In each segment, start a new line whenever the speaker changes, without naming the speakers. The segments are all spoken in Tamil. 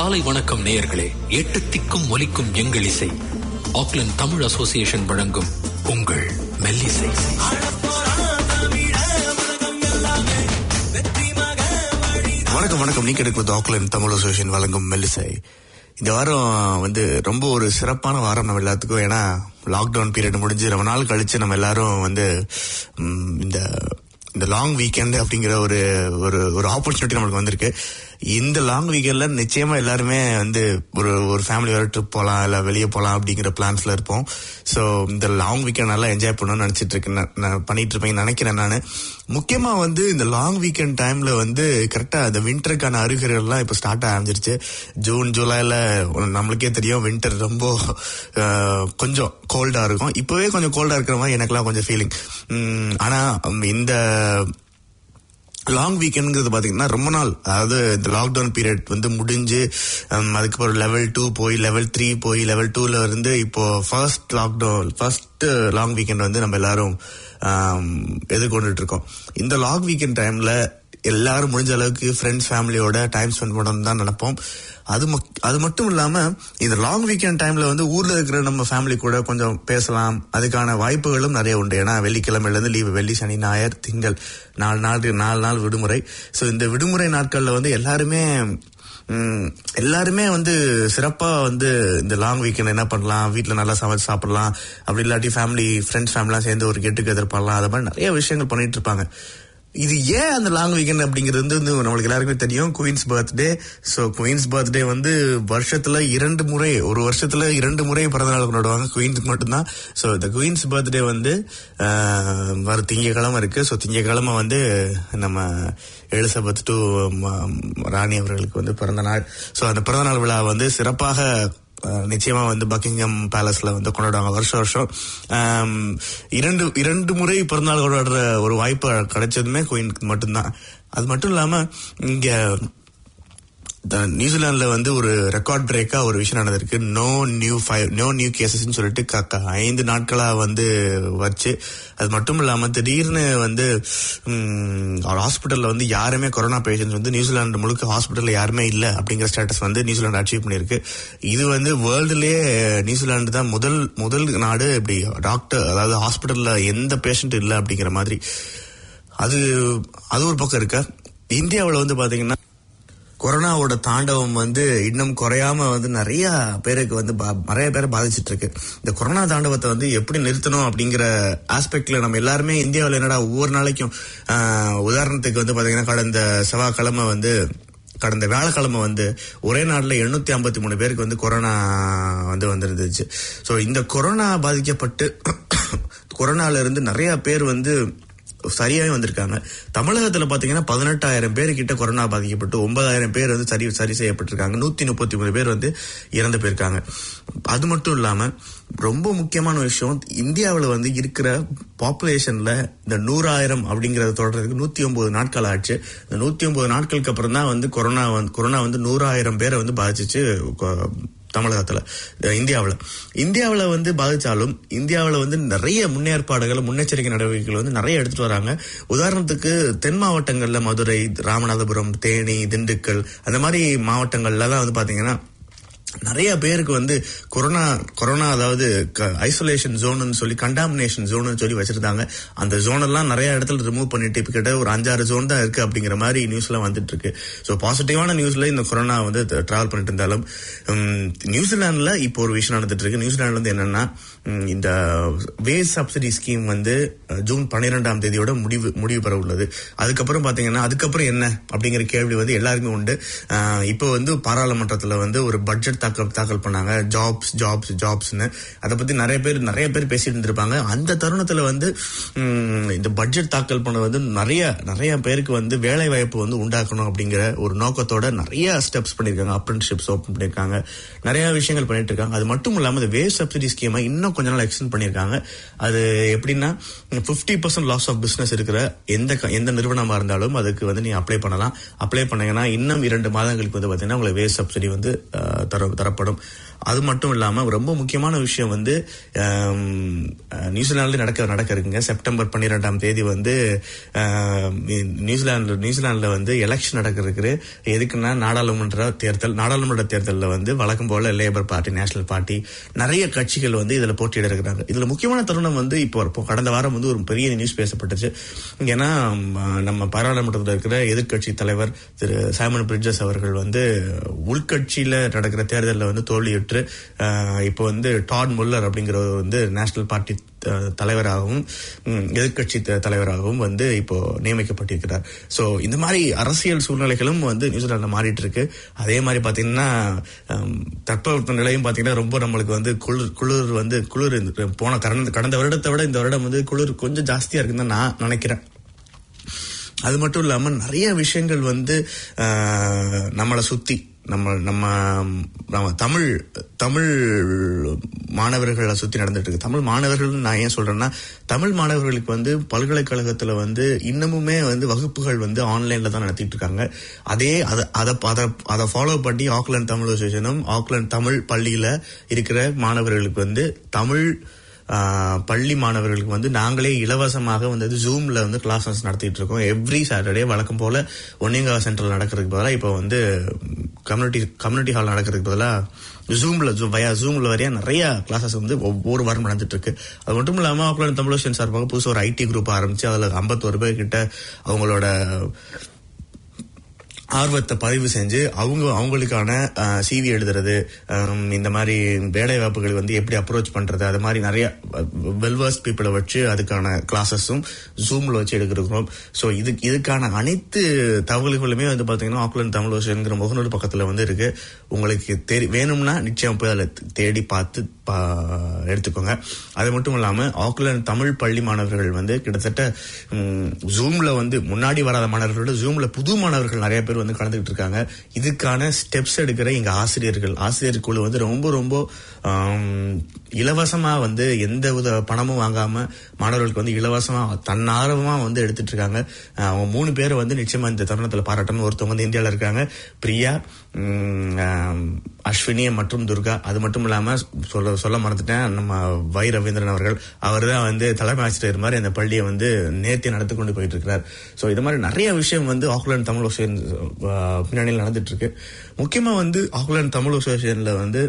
காலை வணக்கம் நேயர்களே எட்டு திக்கும் ஒலிக்கும் எங்கள் இசை ஆக்லாந்து தமிழ் அசோசியேஷன் வழங்கும் உங்கள் மெல்லிசை
வணக்கம் வணக்கம் நீ கிடைப்பது ஆக்லாந்து தமிழ் அசோசியேஷன் வழங்கும் மெல்லிசை இந்த வாரம் வந்து ரொம்ப ஒரு சிறப்பான வாரம் நம்ம எல்லாத்துக்கும் ஏன்னா லாக்டவுன் பீரியட் முடிஞ்சு ரொம்ப நாள் கழிச்சு நம்ம எல்லாரும் வந்து ம், இந்த இந்த லாங் வீக்கெண்ட் அப்படிங்கிற ஒரு ஒரு ஒரு ஆப்பர்ச்சுனிட்டி நம்மளுக்கு வந்திருக்கு இந்த லாங் வீக்கெண்ட்ல நிச்சயமா எல்லாருமே வந்து ஒரு ஒரு ஃபேமிலியோட ட்ரிப் போகலாம் இல்ல வெளியே போகலாம் அப்படிங்கிற பிளான்ஸ்ல இருப்போம் ஸோ இந்த லாங் வீக்கெண்ட் நல்லா என்ஜாய் பண்ணணும்னு நினைச்சிட்டு இருக்கேன் நான் நான் பண்ணிட்டு இருப்பேன் நினைக்கிறேன் நான் முக்கியமா வந்து இந்த லாங் வீக்கெண்ட் டைம்ல வந்து கரெக்டா இந்த விண்டருக்கான அறிகுறிகள்லாம் இப்போ ஸ்டார்ட் ஆரம்பிச்சிருச்சு ஜூன் ஜூலைல நம்மளுக்கே தெரியும் வின்டர் ரொம்ப அஹ், கொஞ்சம் கோல்டா இருக்கும் இப்பவே கொஞ்சம் கோல்டா இருக்கிற மாதிரி எனக்குலாம் கொஞ்சம் ஃபீலிங் ஆனா உம், இந்த லாங் வீக்கெண்ட்ங்கிறது பாத்தீங்கன்னா ரொம்ப நாள் அதாவது இந்த லாக்டவுன் பீரியட் வந்து முடிஞ்சு ஹம், அதுக்கப்புறம் லெவல் டூ போய் லெவல் த்ரீ போய் லெவல் டூல இருந்து இப்போ first lockdown first long weekend வந்து நம்ம எல்லாரும் ஹம், எதிர்கொண்டுட்டு இருக்கோம் இந்த லாங் வீக்கெண்ட் டைம்ல எல்லாரும் முடிஞ்ச அளவுக்கு ஃப்ரெண்ட்ஸ் ஃபேமிலியோட டைம் ஸ்பெண்ட் பண்ணணும் தான் நினைப்போம் அது மக்- அது மட்டும் இல்லாம இந்த லாங் வீக்கெண்ட் டைம்ல வந்து ஊர்ல இருக்கிற நம்ம ஃபேமிலி கூட கொஞ்சம் பேசலாம் அதுக்கான வாய்ப்புகளும் நிறைய உண்டு ஏன்னா வெள்ளிக்கிழமையில இருந்து லீவு வெள்ளி சனி ஞாயிறு திங்கள் நாலு நாள் நாலு நாள் விடுமுறை ஸோ இந்த விடுமுறை நாட்கள்ல வந்து எல்லாருமே ம், எல்லாருமே வந்து சிறப்பா வந்து இந்த லாங் வீக்கெண்ட் என்ன பண்ணலாம் வீட்ல நல்லா சமைச்சு சாப்பிடலாம் அப்படி இல்லாட்டி ஃபேமிலி ஃப்ரெண்ட்ஸ் ஃபேமிலிலாம் சேர்ந்து ஒரு கெட் டுகெதர் பண்ணலாம் அது மாதிரி நிறைய விஷயங்கள் பண்ணிட்டு இருப்பாங்க இது ஏன் அந்த லாங் வீக்கெண்ட் அப்படிங்கிறது வந்து நம்மளுக்கு எல்லாருக்குமே தெரியும் queen's birthday so queen's birthday வந்து வருஷத்துல இரண்டு முறை ஒரு வருஷத்துல இரண்டு முறை பிறந்த நாள் கொண்டாடுவாங்க குயின்ஸ்க்கு மட்டும்தான் ஸோ இந்த குயின்ஸ் பர்த்டே வந்து ஆஹ், வர திங்கக்கிழமை இருக்கு ஸோ திங்கக்கிழமை வந்து நம்ம எலிசபெத் டு ராணி அவர்களுக்கு வந்து பிறந்த நாள் ஸோ அந்த பிறந்த நாள் விழா வந்து சிறப்பாக அஹ், நிச்சயமா வந்து பக்கிங்ஹாம் பேலஸ்ல வந்து கொண்டாடுவாங்க வருஷம் வருஷம் ஆம், இரண்டு இரண்டு முறை பிறந்தநாள் கொண்டாடுற ஒரு வாய்ப்பு கிடைச்சதுமே குயினுக்கு மட்டும்தான் அது மட்டும் இல்லாம இங்க த- நியூசிலாந்துல வந்து ஒரு ரெக்கார்ட் பிரேக்கா ஒரு விஷயம் நடந்திருக்கு no new five no new கேசஸ்ன்னு சொல்லிட்டு க- க- ஐந்து நாட்களா வந்து வச்சு அது மட்டும் இல்லாம திடீர்னு வந்து ஹாஸ்பிட்டல்ல வந்து யாருமே கொரோனா பேஷண்ட்ஸ் வந்து நியூசிலாந்து முழுக்க ஹாஸ்பிட்டல்ல யாருமே இல்ல அப்படிங்கிற ஸ்டேட்டஸ் வந்து நியூசிலாந்து அச்சீவ் பண்ணிருக்கு இது வந்து வேர்ல்டுலயே நியூசிலாந்து தான் முதல் முதல் நாடு இப்படி டாக்டர் அதாவது ஹாஸ்பிட்டல்ல எந்த பேஷண்ட் இல்ல அப்படிங்கிற மாதிரி அது அது ஒரு பக்கம் இருக்க இந்தியாவுல வந்து பாத்தீங்கன்னா கொரோனாவோட தாண்டவம் வந்து இன்னும் குறையாம வந்து நிறைய பேருக்கு வந்து பா- நிறைய பேரை பாதிச்சிட்டு இருக்கு இந்த கொரோனா தாண்டவத்தை வந்து எப்படி நிறுத்தணும் அப்படிங்கிற ஆஸ்பெக்ட்ல நம்ம எல்லாருமே இந்தியாவில் என்னடா ஒவ்வொரு நாளைக்கும் ஆஹ், உதாரணத்துக்கு வந்து பாத்தீங்கன்னா கடந்த செவ்வாய்க்கிழமை வந்து கடந்த வியாழக்கிழமை வந்து ஒரே நாள்ல எண்ணூத்தி ஐம்பத்தி மூணு பேருக்கு வந்து கொரோனா வந்து வந்திருந்துச்சு ஸோ இந்த கொரோனா பாதிக்கப்பட்டு கொரோனால இருந்து நிறைய பேர் வந்து சரியாவே வந்திருக்காங்க தமிழகத்துல பாத்தீங்கன்னா பதினெட்டாயிரம் பேர் கிட்ட கொரோனா பாதிக்கப்பட்டு ஒன்பதாயிரம் பேர் வந்து சரி சரி செய்யப்பட்டிருக்காங்க நூத்தி முப்பத்தி மூணு பேர் வந்து இறந்து போயிருக்காங்க அது மட்டும் இல்லாம ரொம்ப முக்கியமான விஷயம் இந்தியாவுல வந்து இருக்கிற பாப்புலேஷன்ல இந்த நூறாயிரம் அப்படிங்கறத தொடர்றதுக்கு நூத்தி ஒன்பது நாட்கள் ஆச்சு இந்த நூத்தி ஒன்பது நாட்களுக்கு அப்புறம் தான் வந்து கொரோனா வந்து கொரோனா வந்து நூறாயிரம் பேரை வந்து பாதிச்சிச்சு கொ- தமிழகத்துல அஹ் இந்தியாவுல இந்தியாவுல வந்து பாதிச்சாலும் இந்தியாவுல வந்து நிறைய முன்னேற்பாடுகள் முன்னெச்சரிக்கை நடவடிக்கைகள் வந்து நிறைய எடுத்துட்டு வராங்க உதாரணத்துக்கு தென் மாவட்டங்கள்ல மதுரை ராமநாதபுரம் தேனி திண்டுக்கல் அந்த மாதிரி மாவட்டங்கள்ல தான் வந்து பாத்தீங்கன்னா நிறைய பேருக்கு வந்து கொரோனா கொரோனா அதாவது ஐசோலேஷன் ஜோன்னு சொல்லி கண்டாமினேஷன் ஜோன்னு சொல்லி வச்சிருந்தாங்க அந்த ஜோன் எல்லாம் நிறைய இடத்துல ரிமூவ் பண்ணிட்டு இப்ப கிட்ட ஒரு அஞ்சாறு ஜோன் தான் இருக்கு அப்படிங்கிற மாதிரி நியூஸ் எல்லாம் வந்துட்டு இருக்கு ஸோ பாசிட்டிவான நியூஸ்ல இந்த கொரோனா வந்து டிராவல் பண்ணிட்டு இருந்தாலும் உம், நியூசிலாந்துல இப்போ ஒரு விஷயம் நடந்துட்டு இருக்கு நியூசிலாந்துல வந்து என்னன்னா உம், இந்த வேஸ் சப்சிடி ஸ்கீம் வந்து அஹ், ஜூன் பன்னிரெண்டாம் தேதியோட முடிவு முடிவு பெற உள்ளது அதுக்கப்புறம் பாத்தீங்கன்னா அதுக்கப்புறம் என்ன அப்படிங்கிற கேள்வி வந்து எல்லாருக்குமே உண்டு அஹ், இப்போ வந்து பாராளுமன்றத்துல வந்து ஒரு பட்ஜெட் தாக்கல் தாக்கல் பண்ணாங்க ஜாப்ஸ் ஜாப்ஸ் ஜாப்ஸ்னு அதை பத்தி நிறைய பேர் நிறைய பேர் பேசிட்டு இருந்திருப்பாங்க அந்த தருணத்துல வந்து உம், இந்த பட்ஜெட் தாக்கல் பண்ண வந்து நிறைய நிறைய பேருக்கு வந்து வேலை வாய்ப்பு வந்து உண்டாக்கணும் அப்படிங்கிற ஒரு நோக்கத்தோட நிறைய ஸ்டெப்ஸ் பண்ணிருக்காங்க அப்ரண்டிஷிப்ஸ் ஓப்பன் பண்ணிருக்காங்க நிறைய விஷயங்கள் பண்ணிட்டு இருக்காங்க அது மட்டும் இல்லாம இந்த வேஸ்ட் சப்சிடி ஸ்கீமை இன்னும் கொஞ்ச நாள் எக்ஸ்டெண்ட் பண்ணிருக்காங்க அது எப்படின்னா fifty percent loss of business இருக்கிற எந்த க- எந்த நிறுவனமா இருந்தாலும் அதுக்கு வந்து நீங்க அப்ளை பண்ணலாம் அப்ளை பண்ணீங்கன்னா இன்னும் இரண்டு மாதங்களுக்கு வந்து பாத்தீங்கன்னா உங்களுக்கு வேஸ்ட் சப்சிடி வந்து அஹ், தருவாங்க தரப்படும் அது மட்டும் இல்லாம ரொம்ப முக்கியமான விஷயம் வந்து ஆம், அஹ், நியூசிலாந்துல நடக்க நடக்க இருக்குங்க செப்டம்பர் பன்னிரெண்டாம் தேதி வந்து ஆம், நியூசிலாந்து நியூசிலாந்துல வந்து எலெக்ஷன் நடக்க இருக்குது எதுக்குன்னா நாடாளுமன்ற தேர்தல் நாடாளுமன்ற தேர்தலில் வந்து வழக்கம் போல லேபர் பார்ட்டி நேஷனல் பார்ட்டி நிறைய கட்சிகள் வந்து இதுல போட்டியிட இருக்கிறாங்க இதுல முக்கியமான தருணம் வந்து இப்போ இப்போ கடந்த வாரம் வந்து ஒரு பெரிய நியூஸ் பேசப்பட்டுச்சு ஏன்னா ம், நம்ம பாராளுமன்றத்தில் இருக்கிற எதிர்க்கட்சி தலைவர் திரு சாமன் பிரிட்ஜஸ் அவர்கள் வந்து உள்கட்சியில நடக்கிற தேர்தலில் வந்து தோல்வியுற்று அஹ், இப்போ வந்து டாட் முல்லர் அப்படிங்கிறவர் வந்து நேஷனல் பார்ட்டி த- தலைவராகவும் ம், எதிர்க்கட்சி த- தலைவராகவும் வந்து இப்போ நியமிக்கப்பட்டிருக்கிறார் சோ இந்த மாதிரி அரசியல் சூழ்நிலைகளும் வந்து நியூசிலாந்துல மாறிட்டு இருக்கு அதே மாதிரி பாத்தீங்கன்னா ஹம், தட்பவெப்ப நிலையும் பாத்தீங்கன்னா ரொம்ப நம்மளுக்கு வந்து குளிர் குளிர் வந்து குளிர் இந்த போன கடந்த கடந்த வருடத்தை விட இந்த வருடம் வந்து குளிர் கொஞ்சம் ஜாஸ்தியா இருக்குன்னு தான் நான் நினைக்கிறேன் அது மட்டும் இல்லாம நிறைய விஷயங்கள் வந்து ஆஹ், நம்மளை சுத்தி நம்ம நம்ம நம்ம தமிழ் தமிழ் மாணவர்களை சுத்தி நடந்துட்டு இருக்கு தமிழ் மாணவர்கள் நான் ஏன் சொல்றேன்னா தமிழ் மாணவர்களுக்கு வந்து பல்கலைக்கழகத்துல வந்து இன்னமுமே வந்து வகுப்புகள் வந்து ஆன்லைன்ல தான் நடத்திட்டு இருக்காங்க அதே அதை அதை அதை அதை ஃபாலோ பண்ணி ஆக்லாந்து தமிழ் அசோசியேஷனும் ஆக்லாந்து தமிழ் பள்ளியில இருக்கிற மாணவர்களுக்கு வந்து தமிழ் ஆஹ் பள்ளி மாணவர்களுக்கு வந்து நாங்களே இலவசமாக வந்து ஜூம்ல வந்து கிளாஸஸ் நடத்திட்டு இருக்கோம் எவ்ரி சாட்டர்டே வழக்கம் போல ஒன்னிங்கா சென்டர்ல நடக்கிறதுக்கு பதிலாக இப்போ வந்து கம்யூனிட்டி கம்யூனிட்டி ஹால் நடக்கிறதுக்கு பதிலாக ஜூம்ல வயா ஜூம்ல வரையா நிறைய கிளாஸஸ் வந்து ஒவ்வொரு வாரம் நடந்துட்டு இருக்கு அது மட்டும் இல்லாம ஆக்லாந்து தமிழோஷன் சார்பாக புதுசு ஒரு ஐடி குரூப் ஆரம்பிச்சு அதுல ஐம்பத்தோரு பேர் கிட்ட அவங்களோட ஆர்வத்தை பதிவு செஞ்சு அவங்க அவங்களுக்கான சிவி எழுதுறது ஹம், இந்த மாதிரி வேலை வாய்ப்புகள் வந்து எப்படி அப்ரோச் பண்றது அது மாதிரி நிறைய வெல்வர்ஸ் பீப்புளை வச்சு அதுக்கான கிளாஸஸும் ஜூம்ல வச்சு எடுக்கிறோம் ஸோ இது இதுக்கான அனைத்து தகவல்களுமே வந்து பாத்தீங்கன்னா ஆக்லாந்து தமிழ் வருஷங்கிற முகநூல் பக்கத்துல வந்து இருக்கு உங்களுக்கு தெரி வேணும்னா நிச்சயம் போய் அதில் தேடி பார்த்து பா- எடுத்துக்கோங்க அது மட்டும் இல்லாம ஆக்லாந்து தமிழ் பள்ளி மாணவர்கள் வந்து கிட்டத்தட்ட ஜூம்ல வந்து முன்னாடி வராத மாணவர்களோட ஜூம்ல புது மாணவர்கள் நிறைய பேர் வந்து கலந்துகிட்டு இருக்காங்க இதுக்கான ஸ்டெப்ஸ் எடுக்கிற எங்க ஆசிரியர்கள் ஆசிரியர் குழு வந்து ரொம்ப ரொம்ப ஆம், இலவசமா வந்து எந்த வித பணமும் வாங்காம மாணவர்களுக்கு வந்து இலவசமா தன்னார்வமா வந்து எடுத்துட்டு இருக்காங்க அஹ், அவங்க மூணு பேரை வந்து நிச்சயமா இந்த தருணத்துல பாராட்டணும் ஒருத்தவங்க வந்து இந்தியால இருக்காங்க பிரியா உம், ஆம், அஸ்வினி மற்றும் துர்கா அது மட்டும் இல்லாம சொல்ல சொல்ல மறந்துட்டேன் நம்ம வை ரவீந்திரன் அவர்கள் அவர் தான் வந்து தலைமை ஆசிரியர் மாதிரி அந்த பள்ளியை வந்து நேர்த்தி நடத்தி கொண்டு போயிட்டு இருக்கிறார் சோ இது மாதிரி நிறைய விஷயம் வந்து ஆக்லாந்து தமிழ் அசோசியேஷன் அஹ், பின்னணியில் நடந்துட்டு இருக்கு முக்கியமா வந்து ஆக்லாந்து தமிழ் அசோசியேஷன்ல வந்து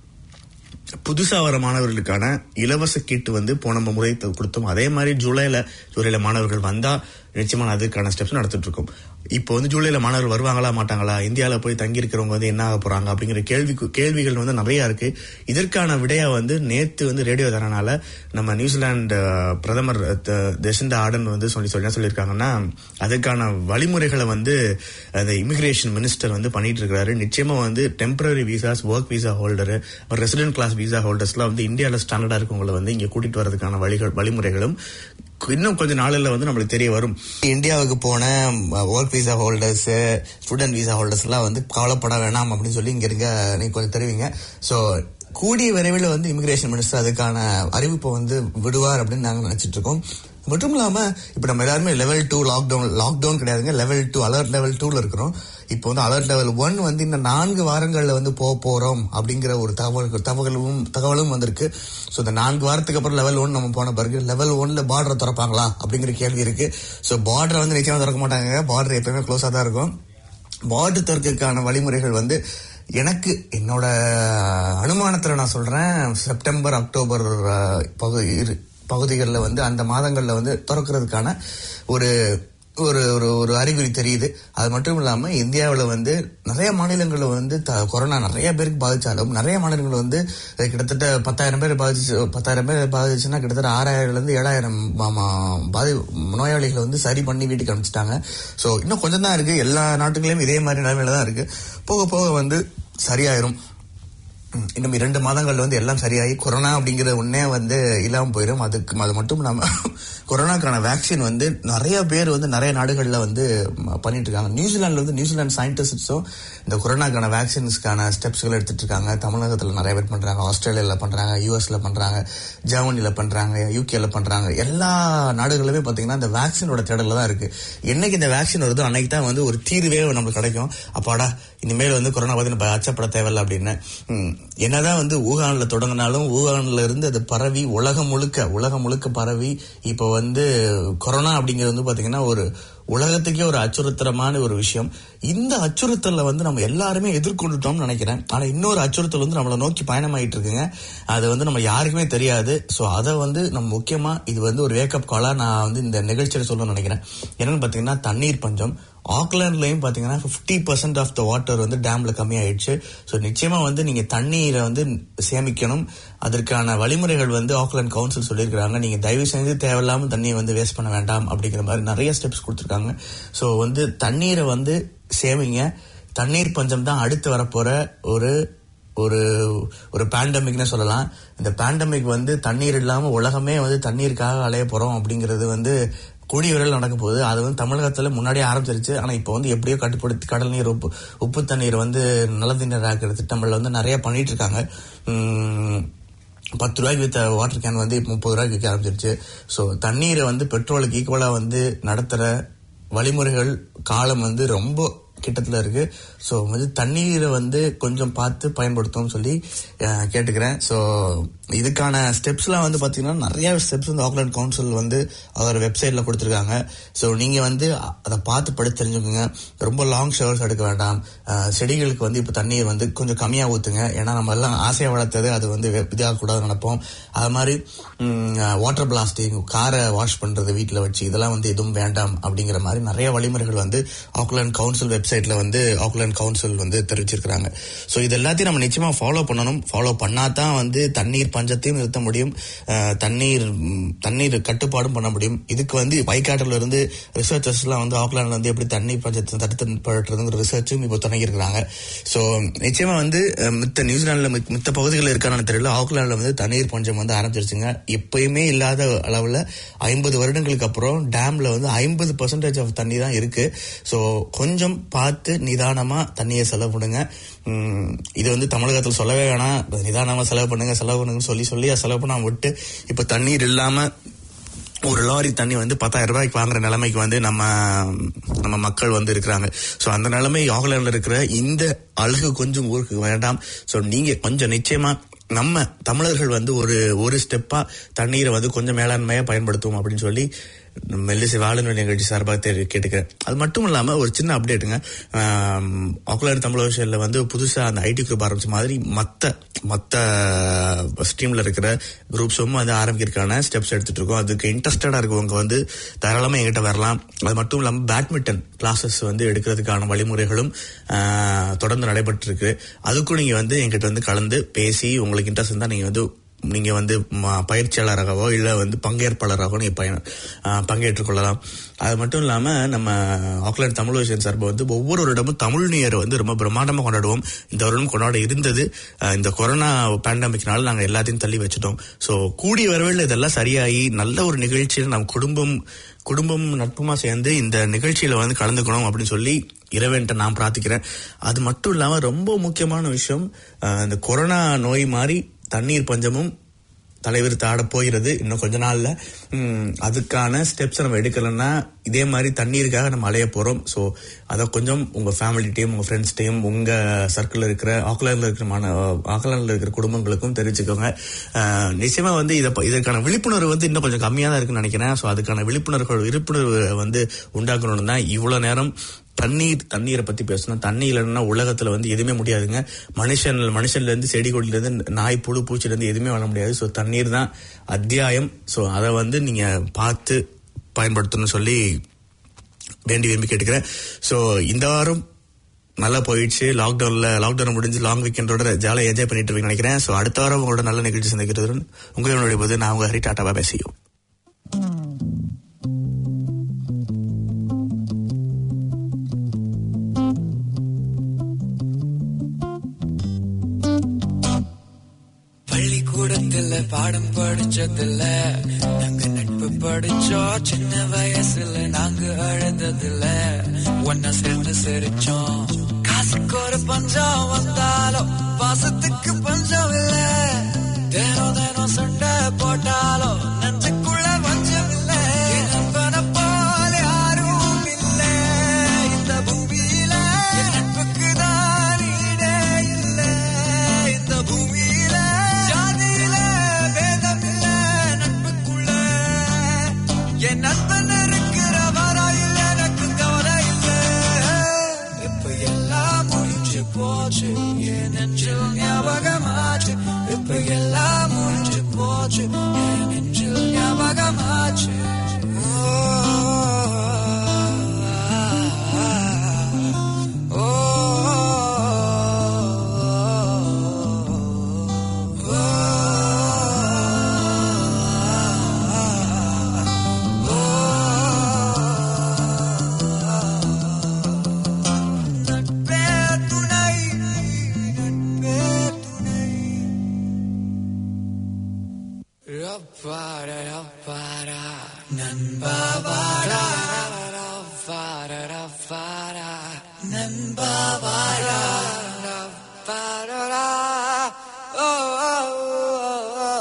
புதுசா வர மாணவர்களுக்கான இலவச கிட் வந்து போன முறை த- கொடுத்தோம் அதே மாதிரி ஜூலைல ஜூலைல மாணவர்கள் வந்தா நிச்சயமா அதுக்கான ஸ்டெப்ஸ் நடத்திட்டு இருக்கோம் இப்போ வந்து ஜூலைல மாணவர்கள் வருவாங்களா மாட்டாங்களா இந்தியால போய் தங்கி இருக்கிறவங்க வந்து என்ன ஆக போறாங்க அப்படிங்கிற கேள்வி கேள்விகள் வந்து நிறைய இருக்கு இதற்கான விடையா வந்து நேத்து வந்து ரேடியோ தரனால நம்ம நியூசிலாந்து அஹ், பிரதமர் த- ஜெசிண்டா ஆர்டன் வந்து சொல்லி சொல்லி என்ன சொல்லியிருக்காங்கன்னா அதுக்கான வழிமுறைகளை வந்து அந்த இமிகிரேஷன் மினிஸ்டர் வந்து பண்ணிட்டு இருக்காரு நிச்சயமா வந்து temporary visas work visa holder resident class visa ஹோல்டர்ஸ்லாம் வந்து இந்தியாவில் ஸ்டாண்டர்டா இருக்கவங்களை வந்து இங்க கூட்டிட்டு வரதுக்கான வழிகள் வழிமுறைகளும் இன்னும் கொஞ்ச நாளில் வந்து நம்மளுக்கு தெரிய வரும் இந்தியாவுக்கு போன work visa holders student visa holders எல்லாம் வந்து கவலைப்பட வேணாம் அப்படின்னு சொல்லி இங்க இருக்க நீங்க கொஞ்சம் தெரிவிங்க ஸோ கூடிய விரைவில் வந்து இமிகிரேஷன் மினிஸ்டர் அதுக்கான அறிவிப்பை வந்து விடுவார் அப்படின்னு நாங்க நினைச்சிட்டு இருக்கோம் மட்டும் இல்லாம இப்ப நம்ம எல்லாருமே லெவல் டூ லாக்டவுன் லாக்டவுன் கிடையாதுங்க லெவல் டூ அலர்ட் லெவல் டூல இருக்கிறோம் இப்போ வந்து அலர்ட் லெவல் ஒன் வந்து இந்த நான்கு வாரங்கள்ல வந்து போக போறோம் அப்படிங்கிற ஒரு தகவல் தகவலும் தகவலும் வந்திருக்கு ஸோ இந்த நான்கு வாரத்துக்கு அப்புறம் லெவல் ஒன் நம்ம போன பிறகு லெவல் ஒன்ல பார்டர் திறப்பாங்களா அப்படிங்கிற கேள்வி இருக்கு ஸோ பார்டரை வந்து நிச்சயமா திறக்க மாட்டாங்க பார்டர் எப்பவுமே க்ளோஸா தான் இருக்கும் பார்டர் திறக்கிறதுக்கான வழிமுறைகள் வந்து எனக்கு என்னோட அனுமானத்துல நான் சொல்றேன் செப்டம்பர் அக்டோபர் அஹ், பகு- இரு- பகுதிகளில் வந்து அந்த மாதங்கள்ல வந்து திறக்கிறதுக்கான ஒரு ஒரு ஒரு ஒரு அறிகுறி தெரியுது அது மட்டும் இல்லாம இந்தியாவில் வந்து நிறைய மாநிலங்களில் வந்து த- கொரோனா நிறைய பேருக்கு பாதிச்சாலும் நிறைய மாநிலங்கள் வந்து அஹ், கிட்டத்தட்ட பத்தாயிரம் பேர் பாதிச்சு பத்தாயிரம் பேர் பாதிச்சுன்னா கிட்டத்தட்ட ஆறாயிரம்ல இருந்து ஏழாயிரம் மா- மா- பாதி நோயாளிகளை வந்து சரி பண்ணி வீட்டுக்கு அனுப்பிச்சிட்டாங்க ஸோ இன்னும் கொஞ்சம் தான் இருக்கு எல்லா நாட்டுகளையும் இதே மாதிரி நிலைமையில தான் இருக்கு போக போக வந்து சரியாயிரும் ம், இன்னும் இரண்டு மாதங்கள்ல வந்து எல்லாம் சரியாகி கொரோனா அப்படிங்கிற ஒன்னே வந்து இல்லாம போயிடும் அதுக்கு அது மட்டும் இல்லாம கொரோனாக்கான வேக்சின் வந்து நிறைய பேர் வந்து நிறைய நாடுகள்ல வந்து ம, பண்ணிட்டு இருக்காங்க நியூசிலாந்துல வந்து நியூசிலாந்து சயின்டிஸ்டும் இந்த கொரோனாக்கான வேக்சின்ஸ்க்கான ஸ்டெப்ஸ்கள் எடுத்துட்டு இருக்காங்க தமிழகத்துல நிறைய பேர் பண்றாங்க ஆஸ்திரேலியால பண்றாங்க யூஎஸ்ல பண்றாங்க ஜெர்மனில பண்றாங்க யூகேல பண்றாங்க எல்லா நாடுகளுமே பாத்தீங்கன்னா இந்த வேக்சினோட தேடல தான் இருக்கு என்னைக்கு இந்த வேக்சின் வருதோ அன்னைக்கு தான் வந்து ஒரு தீர்வே நம்மளுக்கு கிடைக்கும் அப்பாடா இனிமேல் வந்து கொரோனா பத்தி நம்ம அச்சப்பட தேவையில்ல அப்படின்னு ம், என்னதான் வந்து ஊகான்ல தொடங்கினாலும் ஊகான்ல இருந்து அது பரவி உலகம் முழுக்க உலகம் முழுக்க பரவி இப்போ வந்து கொரோனா அப்படிங்கிறது வந்து பாத்தீங்கன்னா ஒரு உலகத்துக்கே ஒரு அச்சுறுத்தரமான ஒரு விஷயம் இந்த அச்சுறுத்தலை வந்து நம்ம எல்லாருமே எதிர்கொண்டுட்டோம்னு நினைக்கிறேன் ஆனா இன்னொரு அச்சுறுத்தல் வந்து நம்மளை நோக்கி பயணமாயிட்டு இருக்குங்க அது வந்து நம்ம யாருக்குமே தெரியாது ஸோ அதை வந்து நம்ம முக்கியமா இது வந்து ஒரு வேக்கப் காலா நான் வந்து இந்த நிகழ்ச்சியில சொல்லணும்னு நினைக்கிறேன் என்னன்னு பாத்தீங்கன்னா தண்ணீர் பஞ்சம் ஆக்லாண்ட்லயும் பாத்தீங்கன்னா 50% பர்சன்ட் ஆஃப் த வாட்டர் வந்து டேம்ல கம்மியாயிடுச்சு ஸோ நிச்சயமா வந்து நீங்க தண்ணீரை வந்து சேமிக்கணும் அதற்கான வழிமுறைகள் வந்து ஆக்லாண்ட் கவுன்சில் சொல்லியிருக்காங்க நீங்க தயவு செஞ்சு தேவையில்லாம தண்ணியை வந்து வேஸ்ட் பண்ண வேண்டாம் அப்படிங்கிற மாதிரி நிறைய ஸ்டெப்ஸ் கொடுத்துருக்காங்க ஸோ வந்து தண்ணீரை வந்து சேமிங்க தண்ணீர் பஞ்சம் தான் அடுத்து வரப்போற ஒரு ஒரு ஒரு பேண்டமிக்னு சொல்லலாம் இந்த பேண்டமிக் வந்து தண்ணீர் இல்லாம உலகமே வந்து தண்ணீருக்காக அலைய போறோம் அப்படிங்கிறது வந்து கூடிய விரைவில் நடக்க போகுது அது வந்து தமிழகத்துல முன்னாடியே ஆரம்பிச்சிருச்சு ஆனா இப்போ வந்து எப்படியோ கட்டுப்படுத்தி கடல் நீர் உப்பு உப்பு தண்ணீர் வந்து நல்ல தண்ணீர் ஆக்கிற திட்டங்கள் வந்து நிறைய பண்ணிட்டு இருக்காங்க உம், பத்து ரூபாய்க்கு வித்த வாட்டர் கேன் வந்து இப்போ முப்பது ரூபாய்க்கு விற்க ஆரம்பிச்சிருச்சு ஸோ தண்ணீரை வந்து பெட்ரோலுக்கு ஈக்குவலா வந்து நடத்துற வழிமுறைகள் காலம் வந்து ரொம்ப கிட்டத்துல இருக்கு ஸோ வந்து தண்ணீரை வந்து கொஞ்சம் பார்த்து பயன்படுத்தும் சொல்லி அஹ், கேட்டுக்கிறேன் ஸோ இதுக்கான ஸ்டெப்ஸ்லாம் வந்து பார்த்தீங்கன்னா நிறைய ஸ்டெப்ஸ் வந்து ஆக்லாண்ட் கவுன்சில் வந்து அதோட வெப்சைட்ல கொடுத்துருக்காங்க ஸோ நீங்க வந்து அ- அதை பார்த்து படித்து தெரிஞ்சுக்கோங்க ரொம்ப லாங் ஷவர்ஸ் எடுக்க வேண்டாம் அஹ், செடிகளுக்கு வந்து இப்போ தண்ணீர் வந்து கொஞ்சம் கம்மியாக ஊற்றுங்க ஏன்னா நம்ம எல்லாம் ஆசையாக வளர்த்தது அது வந்து வெ- இதாகக்கூடாது நினைப்போம் அது மாதிரி வாட்டர் பிளாஸ்டிங் காரை வாஷ் பண்றது வீட்டில் வச்சு இதெல்லாம் வந்து எதுவும் வேண்டாம் அப்படிங்கிற மாதிரி நிறைய வழிமுறைகள் வந்து ஆக்லாண்ட் கவுன்சில் வெப்சைட்ல வந்து ஆக்லாண்ட் கவுன்சில் வந்து தெரிவிச்சிருக்காங்க ஸோ இது எல்லாத்தையும் நம்ம நிச்சயமா ஃபாலோ பண்ணணும் ஃபாலோ பண்ணாதான் வந்து தண்ணீர் பஞ்சத்தையும் நிறுத்த முடியும் அஹ், தண்ணீர் ம், தண்ணீர் கட்டுப்பாடும் பண்ண முடியும் இதுக்கு வந்து வைக்காட்டில் இருந்து ரிசர்ச்சர்ஸ் எல்லாம் வந்து ஆக்லாண்ட்ல வந்து எப்படி தண்ணீர் பஞ்சத்தை தடுத்து படுறதுங்கிற ரிசர்ச்சும் இப்போ தொடங்கி இருக்கிறாங்க ஸோ நிச்சயமா வந்து அஹ், மித்த நியூசிலாந்துல மித்- மித்த பகுதிகளில் இருக்கானு தெரியல ஆக்லாண்ட்ல வந்து தண்ணீர் பஞ்சம் வந்து ஆரம்பிச்சிருச்சுங்க எப்பயுமே இல்லாத அளவுல ஐம்பது வருடங்களுக்கு அப்புறம் டேம்ல வந்து ஐம்பது பர்சன்டேஜ் ஆஃப் தண்ணி தான் இருக்கு ஸோ கொஞ்சம் பார்த்து நிதானமா தண்ணியை செலவு பண்ணுங்க உம், இது வந்து தமிழகத்தில் சொல்லவே வேணாம் நிதானமா செலவு பண்ணுங்க செலவு பண்ணுங்கன்னு சொல்லி சொல்லி அதை செலவு பண்ணாம விட்டு இப்ப தண்ணீர் இல்லாம ஒரு லாரி தண்ணி வந்து பத்தாயிரம் ரூபாய்க்கு வாங்குற நிலைமைக்கு வந்து நம்ம நம்ம மக்கள் வந்து இருக்கிறாங்க ஸோ அந்த நிலைமை ஆக்லாண்ட்ல இருக்கிற இந்த அழகு கொஞ்சம் ஊருக்கு வேண்டாம் ஸோ நீங்க கொஞ்சம் நிச்சயமா நம்ம தமிழர்கள் வந்து ஒரு ஒரு ஸ்டெப்பா தண்ணீரை வந்து கொஞ்சம் மேலாண்மையா பயன்படுத்துவோம் அப்படின்னு சொல்லி மெல்லிசை வாழுநர் நிகழ்ச்சி சார்பாக தெரி- கேட்டுக்கிறேன் அது மட்டும் இல்லாம ஒரு சின்ன அப்டேட்டுங்க ஆக்லாண்ட் தமிழ் விஷயத்தில் வந்து புதுசா அந்த ஐடி குரூப் ஆரம்பிச்ச மாதிரி மத்த மத்த ஸ்ட்ரீம்ல இருக்கிற குரூப்ஸும் வந்து ஆரம்பிக்கிறதுக்கான ஸ்டெப்ஸ் எடுத்துட்டு இருக்கோம் அதுக்கு இன்ட்ரெஸ்டடா இருக்கவங்க வந்து தாராளமா எங்கிட்ட வரலாம் அது மட்டும் இல்லாம பேட்மிண்டன் கிளாஸஸ் வந்து எடுக்கிறதுக்கான வழிமுறைகளும் ஆஹ், தொடர்ந்து நடைபெற்று இருக்கு அதுக்கும் நீங்க வந்து எங்கிட்ட வந்து கலந்து பேசி உங்களுக்கு இன்ட்ரெஸ்ட் இருந்தா நீங்க வந்து நீங்க வந்து ம- பயிற்சியாளராகவோ இல்ல வந்து பங்கேற்பாளராகவோ நீங்க பயண ஆஹ், பங்கேற்றுக் கொள்ளலாம் அது மட்டும் இல்லாம நம்ம ஆக்லாண்ட் தமிழ் விஷயம் சார்பு வந்து ஒவ்வொரு வருடமும் தமிழ் நியூ இயர் வந்து ரொம்ப பிரம்மாண்டமா கொண்டாடுவோம் இந்த வருடம் கொண்டாட இருந்தது ஆஹ், இந்த கொரோனா பேண்டமிக்னால நாங்க எல்லாத்தையும் தள்ளி வச்சுட்டோம் சோ கூடிய வரவில் இதெல்லாம் சரியாகி நல்ல ஒரு நிகழ்ச்சியில் நம்ம குடும்பம் குடும்பம் நட்புமா சேர்ந்து இந்த நிகழ்ச்சியில வந்து கலந்துக்கணும் அப்படின்னு சொல்லி இறைவன்ட்ட நான் பிரார்த்திக்கிறேன் அது மட்டும் இல்லாம ரொம்ப முக்கியமான விஷயம் ஆஹ், இந்த கொரோனா நோய் மாதிரி தண்ணீர் பஞ்சமும் தலைவர் தாட போகிறது இன்னும் கொஞ்ச நாள்ல ம், அதுக்கான ஸ்டெப்ஸ் நம்ம எடுக்கலன்னா இதே மாதிரி தண்ணீருக்காக நம்ம அலைய போறோம் ஸோ அதை கொஞ்சம் உங்க ஃபேமிலிட்டையும் உங்க ஃப்ரெண்ட்ஸ்டையும் உங்க சர்க்கிள் இருக்கிற ஆக்லாண்ட்ல இருக்கிற மாண ஆக்லாண்ட்ல இருக்கிற குடும்பங்களுக்கும் தெரிவிச்சுக்கோங்க அஹ், நிச்சயமா வந்து இதை ப- இதற்கான விழிப்புணர்வு வந்து இன்னும் கொஞ்சம் கம்மியா தான் இருக்குன்னு நினைக்கிறேன் ஸோ அதுக்கான விழிப்புணர்வு விழிப்புணர்வு வந்து உண்டாக்கணும்னு தான் இவ்வளவு நேரம் தண்ணீர் தண்ணீரை பத்தி பேசணும் தண்ணி இல்லைன்னா உலகத்துல வந்து எதுவுமே முடியாதுங்க மனுஷன் மனுஷன்ல இருந்து செடி கொடியில இருந்து நாய் புழு பூச்சில இருந்து எதுவுமே வாழ முடியாது ஸோ தண்ணீர் தான் அத்தியாயம் ஸோ அதை வந்து நீங்க பார்த்து பயன்படுத்தணும்னு சொல்லி வேண்டி விரும்பி கேட்டுக்கிறேன் ஸோ இந்த வாரம் நல்லா போயிடுச்சு லாக்டவுன்ல லாக்டவுன் முடிஞ்சு லாங் வீக்கெண்டோட ஜாலியாக என்ஜாய் பண்ணிட்டு இருக்கேன்னு நினைக்கிறேன் ஸோ அடுத்த வாரம் உங்களோட நல்ல நிகழ்ச்சி சந்திக்கிறது உங்களுடைய போது நான் உங்க ஹரி டாட்டாவா பேசியும்
காலேஜில் பாடம் படிச்சதில்ல நாங்க நட்பு படிச்சோம் சின்ன வயசுல நாங்க அழுததில்ல ஒன்னா சேர்ந்து சிரிச்சோம் காசுக்கு ஒரு பஞ்சம் வந்தாலும் பாசத்துக்கு பஞ்சம் இல்ல தினம் தினம் சண்டை போட்டாலும் நெஞ்சுக்குள்ள பஞ்சம் இல்ல என் நண்பனை போல யாரும் இல்ல இந்த பூமியில என் நட்புக்கு தான் ஈடே இல்ல இந்த பூமியில ஜாதியில பேதம் இல்ல நட்புக்குள்ள என் நண்பன் இருக்கிற வரையில் எனக்கு கவலை இல்ல இப்ப எல்லாம் முடிஞ்சு போச்சு என் நெஞ்சில் ஞாபகமாச்சு இப்ப எல்லாம் முடிஞ்சு போச்சு என் நெஞ்சில் ஞாபகமாச்சு ஓ, நட்பே துணை நட்பே துணை ரப்பார ரப்பாரா நண்பா வாடா ரப்பார ரப்பாரா நண்பா வாடா ரப்பாரா ஓ ஓ ஓ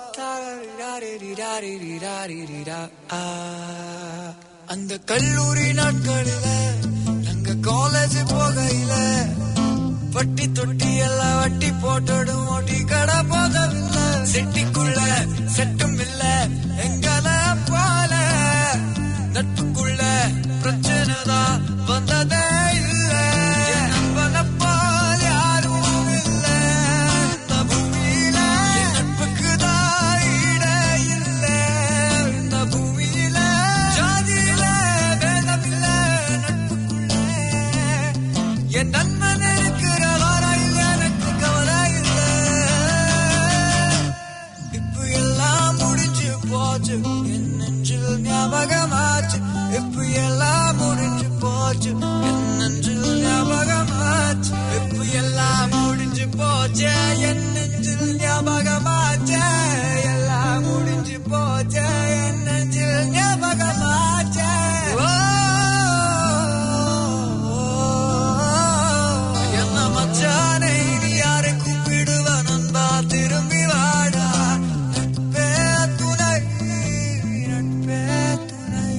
தாரிரிரிரிரிரிரிரிரிரா. ஆ. அந்த கல்லூரி நாட்களில நாங்க காலேஜ் போகையில வட்டி தொட்டி எல்லாம் வட்டி போட்டுடும் ஓட்டி கடை போதவில்லை செட்டிக்குள்ள செட்டும் இல்ல எங்கள போல நட்புக்குள்ள பிரச்சனை தான் வந்ததே இல்ல என் நண்பனை போல யாரும் இல்ல இந்த பூமியில என் நட்புக்கு தான் ஈடே இல்ல இந்த பூமியில ஜாதியில வேதம் இல்ல நட்புக்குள்ள என் நண்பன் இருக்கிற வரையில் எனக்கு கவலை இல்லை இப்ப எல்லாம் முடிஞ்சு போச்சு என் நெஞ்சில் ஞாபகமாச்சு இப்ப எல்லாம் முடிஞ்சு போச்சு என் நெஞ்சில் ஞாபகமாச்சு இப்ப எல்லாம் முடிஞ்சு போச்சு என் நெஞ்சில் ஞாபகமாச்சு எல்லாம் முடிஞ்சு போச்சு என் நெஞ்சில் ஞாபகமாச்சு என்ன மச்சானை நீ யாரை கூப்பிடுவ நண்பா திரும்பி வாடா நட்பே துணை நட்பே துணை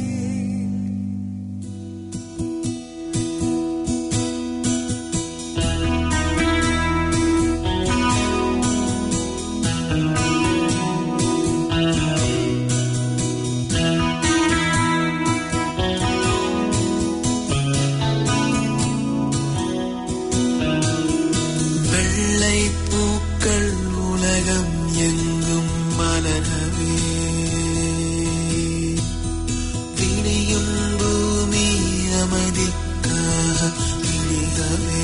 வெள்ளை பூக்கள் உலகம் எங்கும் மலரவே விடியும் பூமி அமைதிக்காக விழிகவே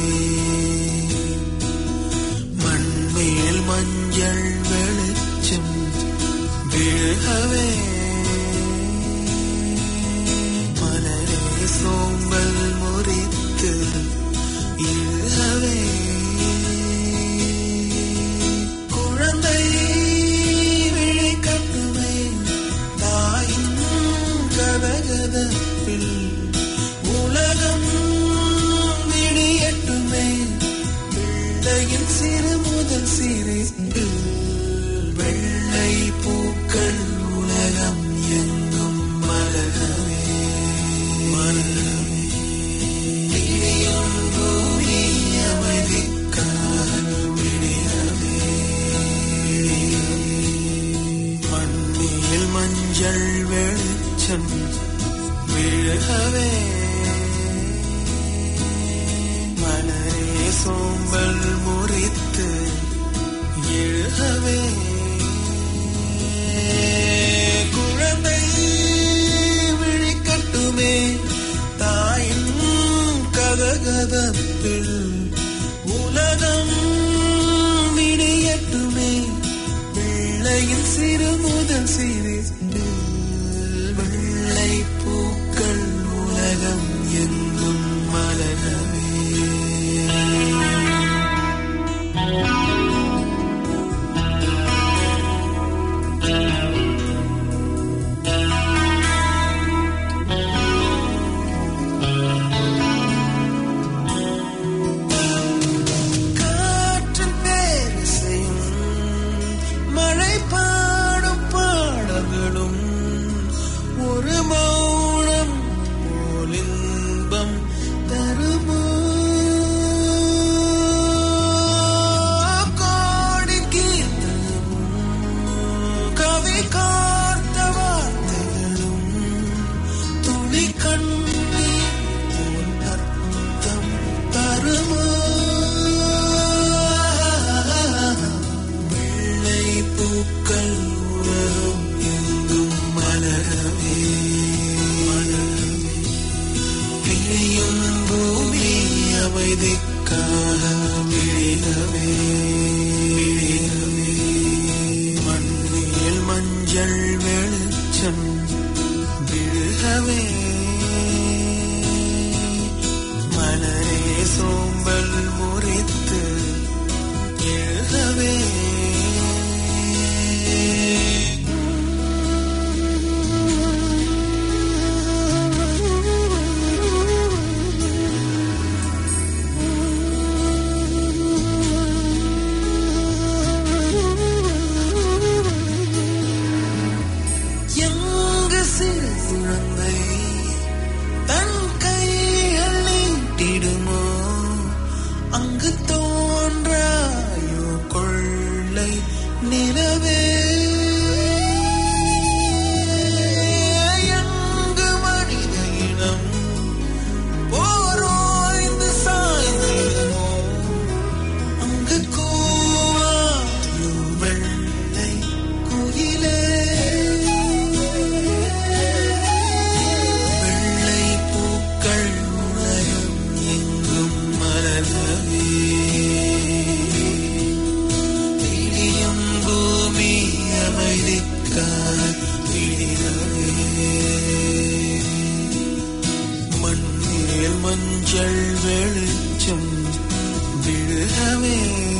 மண்மேல் மஞ்சள் வெளிச்சம் விழுகவே மலரே சோம்பல் முறித்து இழுகவே குழந்தை விழிக்கட்டுமே தாயின் கதகதப்பில் உலகம் விடியட்டுமே பிள்ளையின் சிறு முதல் சிரிப்பு வெள்ளை பூக்கள் உலகம் எங்கும் மலரவே மலரவே விடியும் பூமி அமைதிக்காக விடியவே மண்ணில் மஞ்சள் வெளிச்சம் விழகவே மலரே சோம்பல் முறித்து எழுகவே குழந்தை விழிக்கட்டுமே தாயின் கதகதப்பில் உலகம் விடியட்டுமே பிள்ளையின் சிறு முதல் சிறு வெள்ளை பூக்கள் உலகம் எங்கும் மலரவே தினமோ வெள்ளை பூக்கள் உலகம் எங்கும் மலரவே பிரியும் பூமி அமைதிக்காக விழிகவே விழிகவே மண்ணில் மஞ்சள் வெளிச்சம் விழுகவே மலரே சோம்பல் முறித்து எழுகவே எங்கு சிறு குழந்தை தன் கைகள் நீட்டிடுமோ அங்கு தோன்றாயோ கொள்ளை நிலவே எங்கு மனித இனம் போரோய்ந்து சாய்ந்திடுமோ அங்கு கூவாயோ வெள்ளை குயிலே வெள்ளை பூக்கள் உலகம் எங்கும் மலரவே விடியும் பூமி அமைதிக்காக விடியவே மண்ணில் மஞ்சள் வெளிச்சம் விழுகவே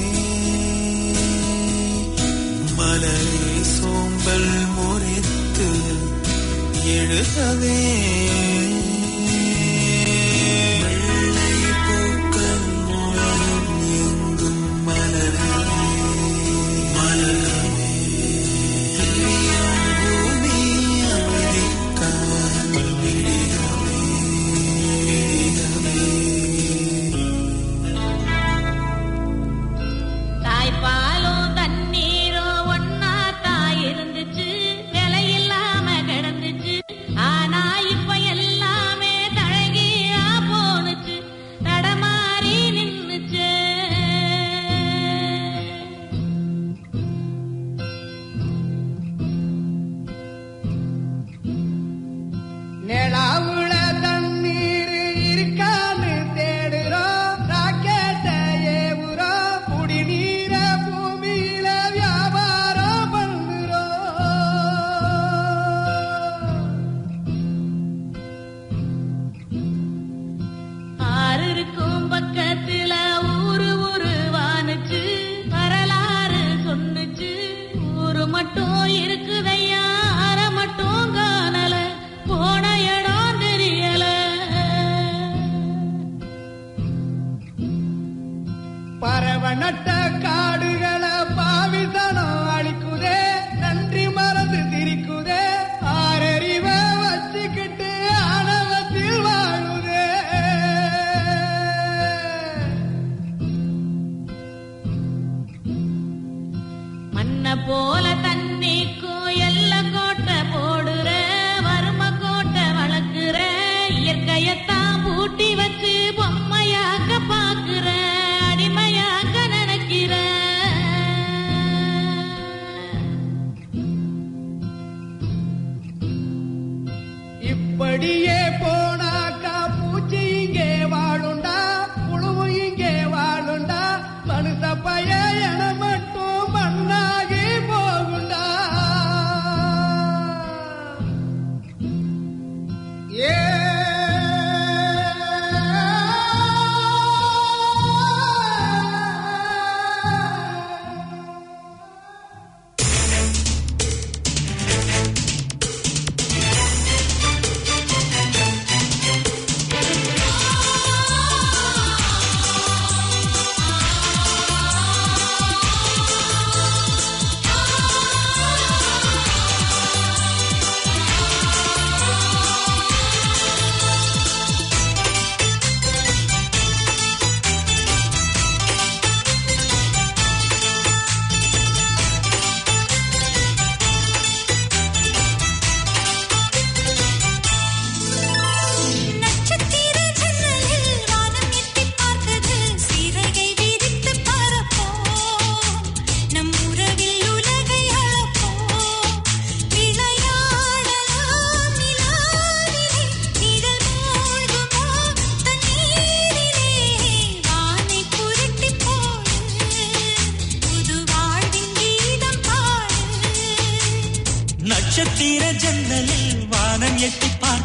மலரே சோம்பல் முறித்து எழுகவே வெள்ளை பூக்கள் உலகம் எங்கும் மலரவே மலரவே பிரியும் பூமி அமைதிக்காக விடியவே விடியவே
தாய்ப்பாலும் தண்ணீரும் ஒன்னா தாய் இருந்துச்சு விலையில்லாம கிடந்துச்சு ஆனா இப்ப எல்லாமே தழகியா போனுச்சு தடமாறி நின்னுச்சு
நிலாவுல தண்ணீர் இருக்கான்னு தேடுறோம் ராக்கெட்ட ஏவுறோம் குடிநீர பூமியில வியாபாரம் பண்ணுறோம்
ஆறு இருக்கும் பக்கத்துல ஊரு ஊரு வானுச்சு வரலாறு சொன்னுச்சு ஊரு மட்டும் இருக்குதையா அற மட்டும் காணல போன இடம் தெரியல
பறவை நட்ட காடுகளை பாவிசனம் அழிக்குதே நன்றி மறந்து திரிக்குதே ஆறறிவ வச்சுக்கிட்டு ஆணவத்தில் வாழுதே
மண்ண போல தண்ணிக்கும் எல்ல கோட்டை போடுற வறும கோட்டை வளர்க்குற இயற்கையத்தான் பூட்டி வச்சு பொம்மையாக்க பாக்குற அடிமையாக்க நினைக்கிற
இப்படியே போனாக்கா பூச்சி இங்கே வாழுண்டா புழுவு இங்கே வாழுண்டா மனுஷ பய என மட்டும் மண்ணாகி போகும்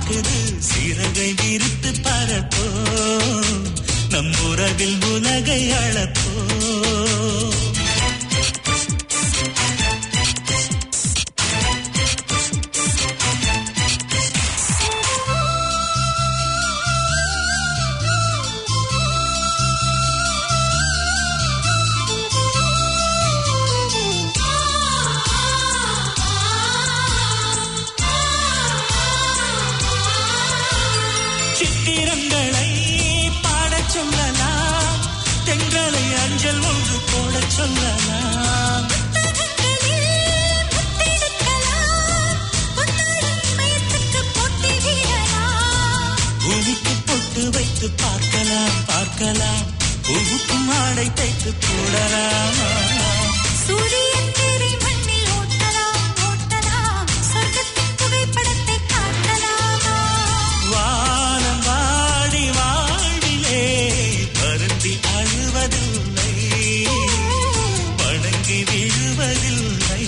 பார்க்குது சிறகை விரித்து பரப்போ நம் உறவில் உலகை அளப்போ சித்திரங்களை பாடச் சொல்லலாம் தென்றலை அஞ்சல் ஒன்று போடச் சொல்லலாம் பூமிக்கு பொட்டு வைத்து பார்க்கலாம் பார்க்கலாம் பூவுக்கும் ஆடை தைத்து போடலாமா
சூரியன் திரை மண்ணில் ஓட்டலாம் ஓட்டலாம் சொர்க்கத்தின் புகைப்படத்தை காட்டலாமா
வானம் வாடி வாழ்விலே வருந்தி அழுவதில்லை வணங்கி விழுவதில்லை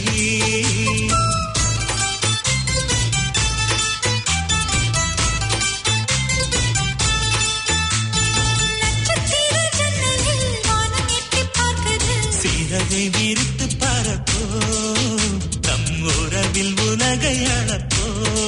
நட்சத்திர ஜன்னலில் வானம் எட்டிப் பார்க்குது
சிறகை விரித்து பரப்போ நம் உறவில் உலகை அளப்போ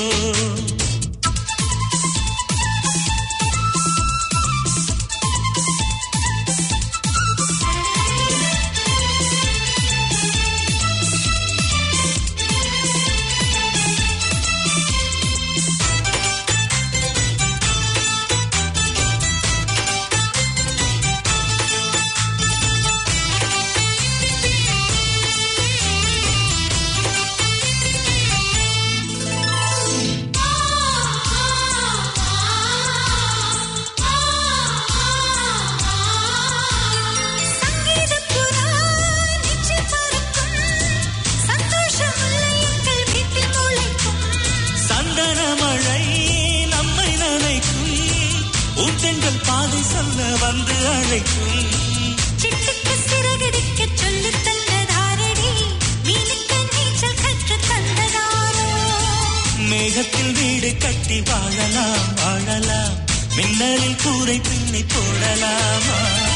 சங்கீதப் புறா நிச்சயம் பறக்கும் சந்தோஷம் எங்கள் வீட்டில் முளைக்கும்
சந்தன மழை நம்மை நனைக்கும் ஊட்டங்கள் பாதை சொல்ல வந்து அழைக்கும்
சிட்டுக்கு சிறகடிக்கச் சொல்லித் தந்ததாரடி மீனுக்கு நீச்சல் கற்றுத் தந்ததாரோ
மேகத்தில் வீடு கட்டி வாழலாம் வாழலாம் மின்னலில் கூரை பின்னி போடலாமா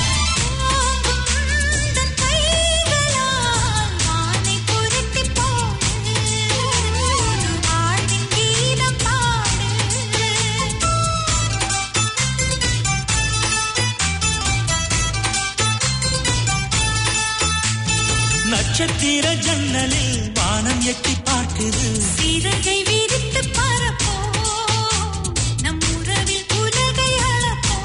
தன் கைகளால் வானை புரட்டிப் போடு வாழ்வின் கீதம் பாடு
நட்சத்திர ஜன்னலில் வானம் எட்டி பார்க்குது
சிறகை விரித்து பரப்போ நம் உறவில் உலகை அளப்போ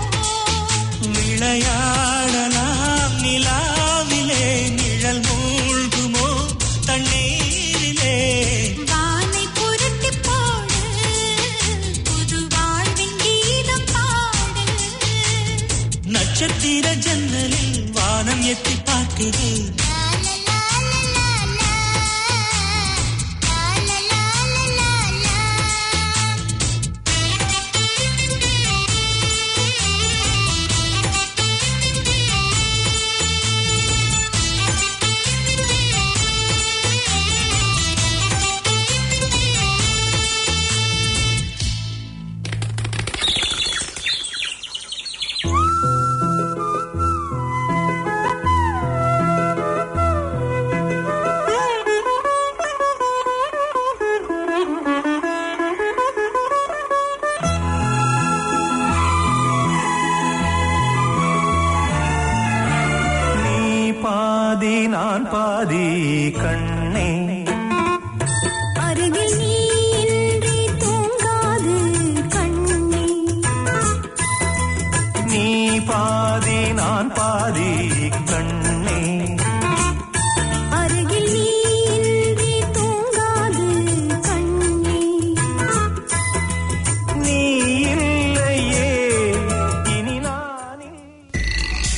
விளையாடலாம் நிலாவிலே நிழல் மூழ்குமோ தண்ணீரிலே
வானை புரட்டிப் போடு புது வாழ்வின் கீதம் பாடு
நட்சத்திர ஜன்னலில் வானம் எட்டி பார்க்குது
நீ பாதி நான் பாதி கண்ணே
அருகில் நீ இன்றி தூங்காது கண்ணே
நீ பாதி நான் பாதி கண்ணே